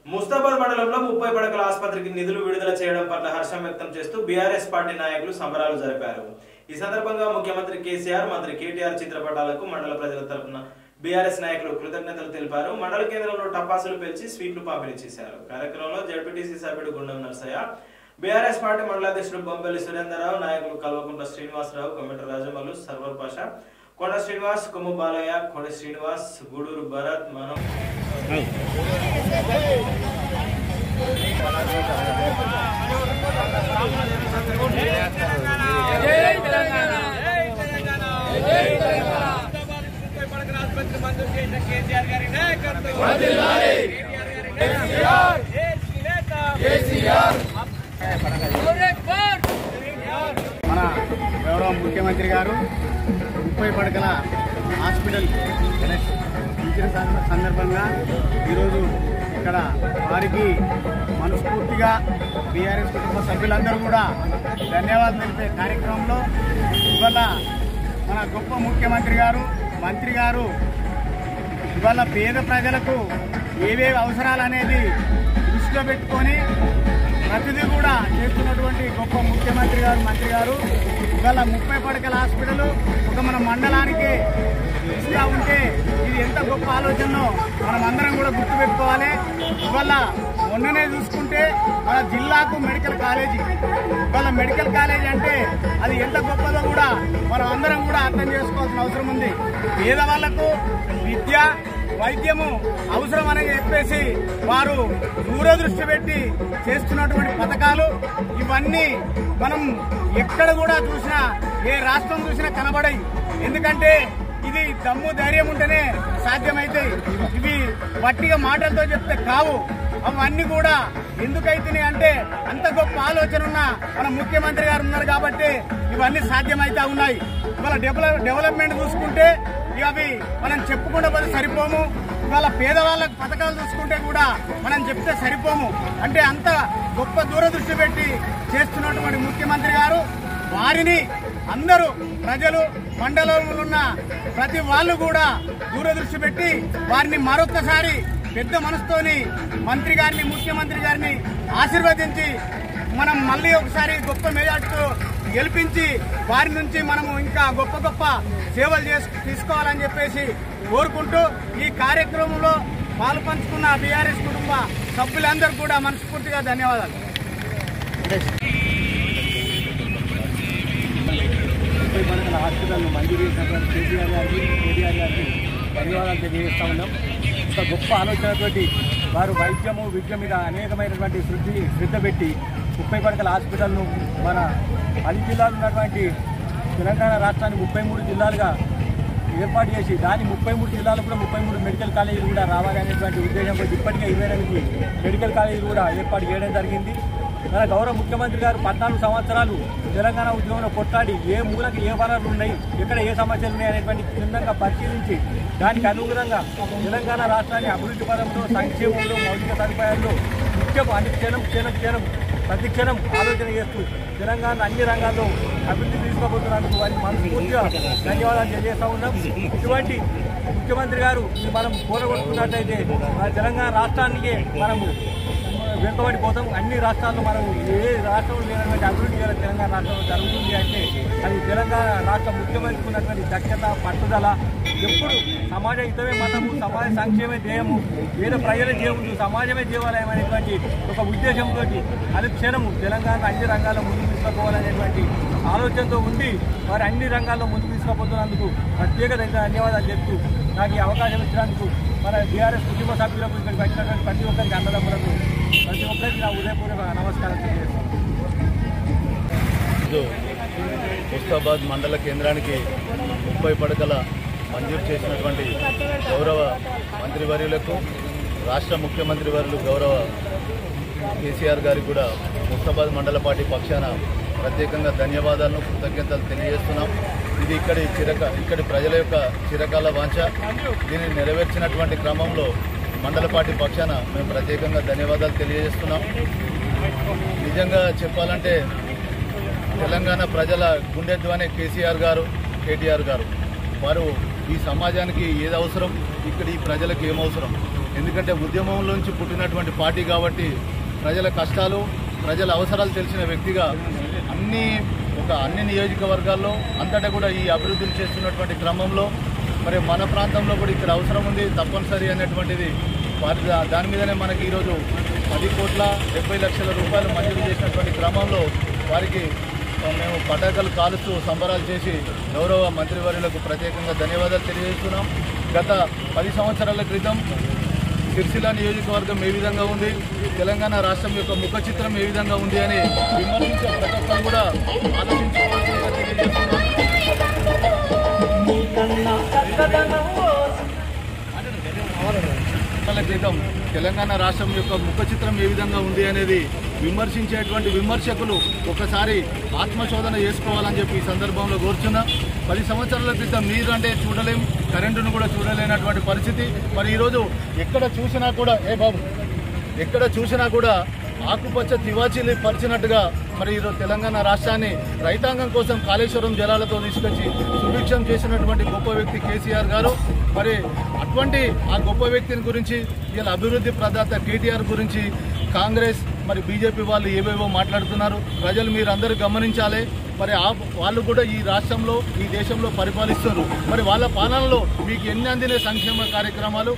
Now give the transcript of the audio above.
ముస్తాబాద్ మండలంలో ముప్పై పడకల ఆసుపత్రికి నిధులు విడుదల చేయడం పట్ల హర్షం వ్యక్తం చేస్తూ బీఆర్ఎస్ పార్టీ నాయకులు సంబరాలు జరిపారు ఈ సందర్భంగా ముఖ్యమంత్రి కేసీఆర్ మంత్రి కేటీఆర్ చిత్రపటాలకు మండల ప్రజల తరపున బీఆర్ఎస్ నాయకులు కృతజ్ఞతలు తెలిపారు మండల కేంద్రంలో టపాసులు పేల్చి స్వీట్లు పంపిణీ చేశారు కార్యక్రమంలో జడ్పీటీసీ సభ్యుడు గుండం నర్సయ్య బీఆర్ఎస్ పార్టీ మండలాధ్యక్షుడు బొంబెల్లి సురేందరరావు నాయకులు కల్వకుంట్ల శ్రీనివాసరావు కొమ్మిట రాజమల్లు సర్వర్ పాషా కొండ శ్రీనివాస్ కొమ్ము బాలయ్య కొండ శ్రీనివాస్ గూడూరు భరత్ మనం మన గౌరవ ముఖ్యమంత్రి గారు ముప్పై పడకల హాస్పిటల్ ఇచ్చిన సంద- సందర్భంగా ఈరోజు ఇక్కడ వారికి మనస్ఫూర్తిగా బీఆర్ఎస్ కుటుంబ సభ్యులందరూ కూడా ధన్యవాదాలు తెలిపే కార్యక్రమంలో ఇవాళ మన గొప్ప ముఖ్యమంత్రి గారు మంత్రి గారు ఇవాళ పేద ప్రజలకు ఏవేవి అవసరాలు అనేది దృష్టిలో పెట్టుకొని ప్రతిదీ కూడా చేస్తున్నటువంటి గొప్ప ముఖ్యమంత్రి గారు మంత్రి గారు ఇవాళ ముప్పై పడకల హాస్పిటల్ ఒక మన మండలానికి ఇస్తా ఉంటే ఇది ఎంత గొప్ప ఆలోచనో మనం అందరం కూడా గుర్తుపెట్టుకోవాలి ఇవాళ మొన్ననే చూసుకుంటే మన జిల్లాకు మెడికల్ కాలేజీ ఇవాళ మెడికల్ కాలేజీ అంటే అది ఎంత గొప్పదో కూడా మనం అందరం కూడా అర్థం చేసుకోవాల్సిన అవసరం ఉంది పేదవాళ్లకు విద్య వైద్యము అవసరం అని చెప్పేసి వారు దూరదృష్టి పెట్టి చేస్తున్నటువంటి పథకాలు ఇవన్నీ మనం ఎక్కడ కూడా చూసినా ఏ రాష్ట్రం చూసినా కనబడాయి ఎందుకంటే ఇది దమ్ము ధైర్యం ఉంటేనే సాధ్యమైతాయి ఇవి వట్టిగా మాటలతో చెప్తే కావు అవన్నీ కూడా ఎందుకైతున్నాయి అంటే అంత గొప్ప ఆలోచన ఉన్న మన ముఖ్యమంత్రి గారు ఉన్నారు కాబట్టి ఇవన్నీ సాధ్యమైతా ఉన్నాయి ఇవాళ డెవలప్ డెవలప్మెంట్ చూసుకుంటే ఇక అవి మనం చెప్పుకుంటే పోతే సరిపోము ఇవాళ పేదవాళ్ళకి పథకాలు చూసుకుంటే కూడా మనం చెప్తే సరిపోము అంటే అంత గొప్ప దూరదృష్టి పెట్టి చేస్తున్నటువంటి ముఖ్యమంత్రి గారు వారిని అందరూ ప్రజలు మండలంలో ఉన్న ప్రతి వాళ్ళు కూడా దూరదృష్టి పెట్టి వారిని మరొకసారి పెద్ద మనసుతోని మంత్రి గారిని ముఖ్యమంత్రి గారిని ఆశీర్వదించి మనం మళ్ళీ ఒకసారి గొప్ప మెజార్టీతో గెలిపించి వారి నుంచి మనము ఇంకా గొప్ప గొప్ప సేవలు చేసు తీసుకోవాలని చెప్పేసి కోరుకుంటూ ఈ కార్యక్రమంలో పాలు పంచుకున్న బీఆర్ఎస్ కుటుంబ సభ్యులందరూ కూడా మనస్ఫూర్తిగా ధన్యవాదాలు ముప్పై పడకల హాస్పిటల్ మంజూరు చేసినటువంటి కేసీఆర్ గారికి కేటీఆర్ గారికి ధన్యవాదాలు తెలియజేస్తా ఉన్నాం ఒక గొప్ప ఆలోచనతోటి వారు వైద్యము విద్య మీద అనేకమైనటువంటి శృద్ధి శ్రద్ధ పెట్టి ముప్పై పడకల హాస్పిటల్ను మన అన్ని జిల్లాలు ఉన్నటువంటి తెలంగాణ రాష్ట్రాన్ని ముప్పై మూడు జిల్లాలుగా ఏర్పాటు చేసి దాని ముప్పై మూడు జిల్లాలకు కూడా ముప్పై మూడు మెడికల్ కాలేజీలు కూడా రావాలి అనేటువంటి ఉద్దేశంతో ఇప్పటికే ఇరవై ఎనిమిది మెడికల్ కాలేజీలు కూడా ఏర్పాటు చేయడం జరిగింది మన గౌరవ ముఖ్యమంత్రి గారు పద్నాలుగు సంవత్సరాలు తెలంగాణ ఉద్యమంలో కొట్లాడి ఏ మూలకి ఏ వనరులు ఉన్నాయి ఎక్కడ ఏ సమస్యలు ఉన్నాయి అనేటువంటి క్షుణ్ణంగా పరిశీలించి దానికి అనుగుణంగా తెలంగాణ రాష్ట్రాన్ని అభివృద్ధి పరంలో సంక్షేమంలో మౌలిక సదుపాయాల్లో ముఖ్యం అన్ని క్షణం క్షణం క్షణం ప్రతి క్షణం ఆలోచన చేస్తూ తెలంగాణ అన్ని రంగాల్లో అభివృద్ధి తీసుకోబోతున్నందుకు వారికి మనస్ఫూర్తిగా ధన్యవాదాలు తెలియజేస్తా ఉన్నాం ఇటువంటి ముఖ్యమంత్రి గారు మనం కోరగొట్టుకున్నట్లయితే మన తెలంగాణ రాష్ట్రానికి మనము వెనుకబడిపోతాం అన్ని రాష్ట్రాల్లో మనం ఏ రాష్ట్రంలో లేనటువంటి అభివృద్ధి చేయాలి తెలంగాణ రాష్ట్రంలో జరుగుతుంది అంటే అది తెలంగాణ రాష్ట్ర ముఖ్యమంత్రికి ఉన్నటువంటి దక్షత పట్టుదల ఎప్పుడు సమాజ హితమే మనము సమాజ సంక్షేమే ధ్యేయము వేరే ప్రజల ధ్యేయము సమాజమే దేవాలయం అనేటువంటి ఒక ఉద్దేశంతో అనుక్షణము తెలంగాణ అన్ని రంగాల్లో ముందుకు తీసుకుపోవాలనేటువంటి ఆలోచనతో ఉండి వారు అన్ని రంగాల్లో ముందుకు తీసుకుపోతున్నందుకు ప్రత్యేక ధన్యవాదాలు చెప్తూ నాకు ఈ అవకాశం ఇచ్చినందుకు మన బీఆర్ఎస్ కుటుంబ సభ్యులకు ఇక్కడికి వచ్చినటువంటి ప్రతి ఒక్కరికి అన్నదమ్ములకు ప్రతి ఒక్కరికి నా ఉదయపూర్వక నమస్కారం తెలియజేస్తాను ఈరోజు ముస్తాబాద్ మండల కేంద్రానికి ముప్పై పడకల మంజూరు చేసినటువంటి గౌరవ మంత్రివర్యులకు రాష్ట్ర ముఖ్యమంత్రి వర్యులు గౌరవ కేసీఆర్ గారికి కూడా ముస్తాబాద్ మండల పార్టీ పక్షాన ప్రత్యేకంగా ధన్యవాదాలను కృతజ్ఞతలు తెలియజేస్తున్నాం ఇది ఇక్కడి చిరక ఇక్కడి ప్రజల యొక్క చిరకాల వాంఛ దీన్ని నెరవేర్చినటువంటి క్రమంలో మండల పార్టీ పక్షాన మేము ప్రత్యేకంగా ధన్యవాదాలు తెలియజేస్తున్నాం నిజంగా చెప్పాలంటే తెలంగాణ ప్రజల గుండె ధ్వని కేసీఆర్ గారు కేటీఆర్ గారు వారు ఈ సమాజానికి ఏది అవసరం ఇక్కడ ఈ ప్రజలకు ఏమవసరం ఎందుకంటే ఉద్యమంలోంచి పుట్టినటువంటి పార్టీ కాబట్టి ప్రజల కష్టాలు ప్రజల అవసరాలు తెలిసిన వ్యక్తిగా అన్ని ఒక అన్ని నియోజకవర్గాల్లో అంతటా కూడా ఈ అభివృద్ధులు చేస్తున్నటువంటి క్రమంలో మరి మన ప్రాంతంలో కూడా ఇక్కడ అవసరం ఉంది తప్పనిసరి అనేటువంటిది వారి దా- దాని మీదనే మనకి ఈరోజు పది కోట్ల డెబ్బై లక్షల రూపాయలు మంజూరు చేసినటువంటి క్రమంలో వారికి ఆ, మేము పటాకులు కాలుస్తూ సంబరాలు చేసి గౌరవ మంత్రివర్యులకు ప్రత్యేకంగా ధన్యవాదాలు తెలియజేస్తున్నాం గత పది సంవత్సరాల క్రితం సిరిసిల్ల నియోజకవర్గం ఏ విధంగా ఉంది తెలంగాణ రాష్ట్రం యొక్క ముఖ చిత్రం ఏ విధంగా ఉంది అని విమర్శించే ప్రతి ఒక్కరు కూడా ఆలోచించుకోవాల్సిందిగా తెలియజేస్తున్నాం సంవత్సరాల క్రితం తెలంగాణ రాష్ట్రం యొక్క ముఖ చిత్రం ఏ విధంగా ఉంది అనేది విమర్శించేటువంటి విమర్శకులు ఒకసారి ఆత్మశోధన చేసుకోవాలని చెప్పి ఈ సందర్భంలో కోరుచున్నా పది సంవత్సరాల క్రితం నీరు అంటే చూడలేం కరెంటును కూడా చూడలేనటువంటి పరిస్థితి మరి ఈరోజు ఎక్కడ చూసినా కూడా ఏ బాబు ఎక్కడ చూసినా కూడా ఆకుపచ్చ తివాచీలు పరిచినట్టుగా మరి ఈరోజు తెలంగాణ రాష్ట్రాన్ని రైతాంగం కోసం కాళేశ్వరం జలాలతో తీసుకొచ్చి సుభిక్షం చేసినటువంటి గొప్ప వ్యక్తి కేసీఆర్ గారు మరి అటువంటి ఆ గొప్ప వ్యక్తిని గురించి ఇలా అభివృద్ధి ప్రదాత కేటీఆర్ గురించి కాంగ్రెస్ మరి బీజేపీ వాళ్ళు ఏవేవో మాట్లాడుతున్నారు ప్రజలు మీరు అందరూ గమనించాలి మరి ఆ వాళ్ళు కూడా ఈ రాష్ట్రంలో ఈ దేశంలో పరిపాలిస్తున్నారు మరి వాళ్ళ పాలనలో మీకు ఎన్ని అందిన సంక్షేమ కార్యక్రమాలు